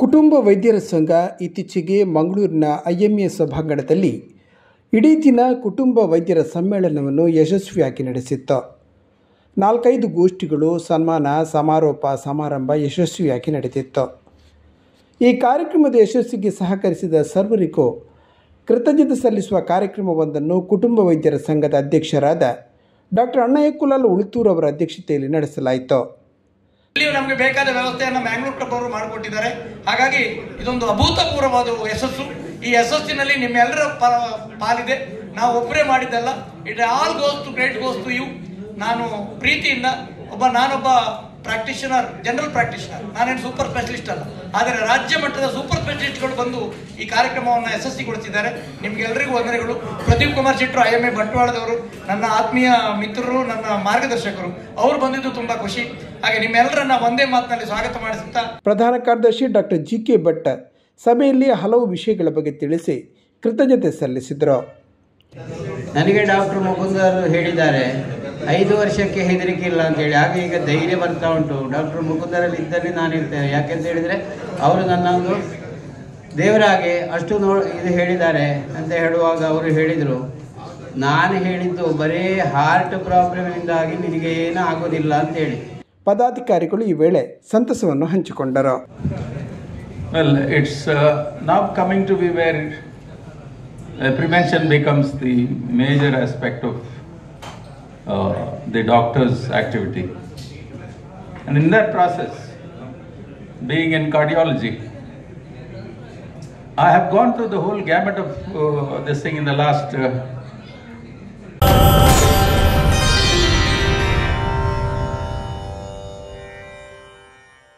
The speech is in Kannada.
ಕುಟುಂಬ ವೈದ್ಯರ ಸಂಘ ಇತ್ತೀಚೆಗೆ ಮಂಗಳೂರಿನ ಐಎಂಎ ಸಭಾಂಗಣದಲ್ಲಿ ಇಡೀ ದಿನ ಕುಟುಂಬ ವೈದ್ಯರ ಸಮ್ಮೇಳನವನ್ನು ಯಶಸ್ವಿಯಾಗಿ ನಡೆಸಿತ್ತು ನಾಲ್ಕೈದು ಗೋಷ್ಠಿಗಳು ಸನ್ಮಾನ ಸಮಾರೋಪ ಸಮಾರಂಭ ಯಶಸ್ವಿಯಾಗಿ ನಡೆದಿತ್ತು ಈ ಕಾರ್ಯಕ್ರಮದ ಯಶಸ್ಸಿಗೆ ಸಹಕರಿಸಿದ ಸರ್ವರಿಗೂ ಕೃತಜ್ಞತೆ ಸಲ್ಲಿಸುವ ಕಾರ್ಯಕ್ರಮವೊಂದನ್ನು ಕುಟುಂಬ ವೈದ್ಯರ ಸಂಘದ ಅಧ್ಯಕ್ಷರಾದ ಡಾಕ್ಟರ್ ಅಣ್ಣಯ್ಯಕುಲಾಲ್ ಉಳಿತೂರ್ ಅವರ ಅಧ್ಯಕ್ಷತೆಯಲ್ಲಿ ನಡೆಸಲಾಯಿತು ಇಲ್ಲಿಯೂ ನಮಗೆ ಬೇಕಾದ ವ್ಯವಸ್ಥೆಯನ್ನು ಮ್ಯಾಂಗ್ಳೂರ್ ಕ್ಲಬ್ ಅವರು ಮಾಡಿಕೊಟ್ಟಿದ್ದಾರೆ ಹಾಗಾಗಿ ಇದೊಂದು ಅಭೂತಪೂರ್ವವಾದ ಯಶಸ್ಸು ಈ ಯಶಸ್ಸಿನಲ್ಲಿ ನಿಮ್ಮೆಲ್ಲರ ಪ- ಪಾಲಿದೆ ನಾವು ಒಬ್ಬರೇ ಮಾಡಿದ್ದಲ್ಲ it all goes to great goes to you ನಾನು ಪ್ರೀತಿಯಿಂದ ಒಬ್ಬ ನಾನೊಬ್ಬ ಪ್ರಾಕ್ಟಿಷನರ್ ಜನರಲ್ ಪ್ರಾಕ್ಟಿಷನರ್ ನಾನೇನು ಸೂಪರ್ ಸ್ಪೆಷಲಿಸ್ಟ್ ಅಲ್ಲ ಆದರೆ ರಾಜ್ಯ ಮಟ್ಟದ ಸೂಪರ್ ಸ್ಪೆಷಲಿಸ್ಟ್ಗಳು ಬಂದು ಈ ಕಾರ್ಯಕ್ರಮವನ್ನು ಯಶಸ್ವಿಗೊಳಿಸಿದ್ದಾರೆ ನಿಮ್ಗೆಲ್ಲರಿಗೂ ವಂದನೆಗಳು ಪ್ರದೀಪ್ ಕುಮಾರ್ ಶೆಟ್ಟರು ಐ ಎಂ ಎ ಬಂಟ್ವಾಳದವರು ನನ್ನ ಆತ್ಮೀಯ ಮಿತ್ರರು ನನ್ನ ಮಾರ್ಗದರ್ಶಕರು ಅವರು ಬಂದಿದ್ದು ತುಂಬಾ ಖುಷಿ ಹಾಗೆ ನಿಮ್ಮೆಲ್ಲರನ್ನ ಒಂದೇ ಮಾತಿನಲ್ಲಿ ಸ್ವಾಗತ ಮಾಡಿಸುತ್ತಾ ಪ್ರಧಾನ ಕಾರ್ಯದರ್ಶಿ ಡಾಕ್ಟರ್ ಜಿ ಕೆ ಭಟ್ ಸಭೆಯಲ್ಲಿ ಹಲವು ವಿಷಯಗಳ ಬಗ್ಗೆ ತಿಳಿಸಿ ಕೃತಜ್ಞತೆ ಸಲ್ಲಿಸಿದರು ನನಗೆ ಡಾಕ್ಟರ್ ಮುಕುಂದರ್ ಹೇಳಿದ್ದಾರೆ ಐದು ವರ್ಷಕ್ಕೆ ಹೆದರಿಕೆ ಇಲ್ಲ ಅಂತೇಳಿ ಹಾಗೆ ಈಗ ಧೈರ್ಯ ಬರ್ತಾ ಉಂಟು ಡಾಕ್ಟರ್ ಮುಕುಂದರಲ್ಲಿ ಇದ್ದಲ್ಲಿ ನಾನು ಇರ್ತೇನೆ ಯಾಕೆಂತ ಹೇಳಿದರೆ ಅವರು ನನ್ನ ಒಂದು ದೇವರ ಹಾಗೆ ಅಷ್ಟು ನೋ ಇದು ಹೇಳಿದ್ದಾರೆ ಅಂತ ಹೇಳುವಾಗ ಅವರು ಹೇಳಿದರು ನಾನು ಹೇಳಿದ್ದು ಬರೀ ಹಾರ್ಟ್ ಪ್ರಾಬ್ಲಮಿಂದಾಗಿ ನಿನಗೆ ಏನೂ ಆಗೋದಿಲ್ಲ ಅಂತೇಳಿ ಪದಾಧಿಕಾರಿಗಳು ಈ ವೇಳೆ ಸಂತಸವನ್ನು ಹಂಚಿಕೊಂಡರು Well, it's uh, now coming to be where uh, prevention becomes the major aspect of uh, the doctor's activity. And in that process, being in cardiology, I have gone through the whole gamut of uh, this thing in the last uh,